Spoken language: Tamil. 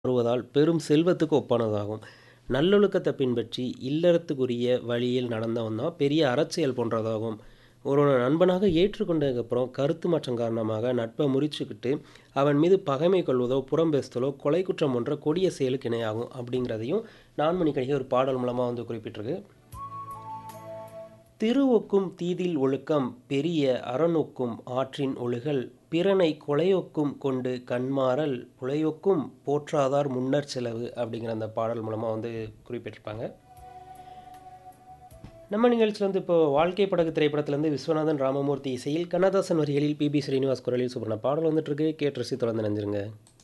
வருவதால் பெரும் செல்வத்துக்கு ஒப்பானதாகும். நல்லொழுக்கத்தை பின்பற்றி இல்லறத்துக்குரிய வழியில் நடந்தவன் தான் பெரிய அறச்செயல் போன்றதாகும். ஒருவனை நண்பனாக ஏற்றுக்கொண்டதுக்கப்புறம் கருத்து மாற்றம் காரணமாக நட்பை முறிச்சுக்கிட்டு அவன் மீது பகைமை கொள்வதோ புறம் பேசுதலோ கொலை குற்றம் போன்ற கொடிய செயலுக்கு இணையாகும் அப்படிங்கிறதையும் நான்மணிக்கடிகை ஒரு பாடல் மூலமாக வந்து குறிப்பிட்டிருக்கு. திருவொக்கும் தீதில் ஒழுக்கம் பெரிய அறனொக்கும் ஆற்றின் ஒழுகல் பிறனை கொலையொக்கும் கொண்டு கண்மாறல் புலையொக்கும் போற்றாதார் முன்னர் செலவு அப்படிங்கிற அந்த பாடல் மூலமாக வந்து குறிப்பிட்டிருப்பாங்க. நம்ம நிகழ்ச்சியில் வந்து இப்போ வாழ்க்கை படகு திரைப்படத்திலேருந்து விஸ்வநாதன் ராமமூர்த்தி இசையில் கண்ணதாசன் வரிகளில் பி பி ஸ்ரீனிவாஸ் குரலில் சூப்பரான பாடல் வந்துட்டு இருக்கு கேட்டு ரசி தொடர்ந்து நினைஞ்சிருங்க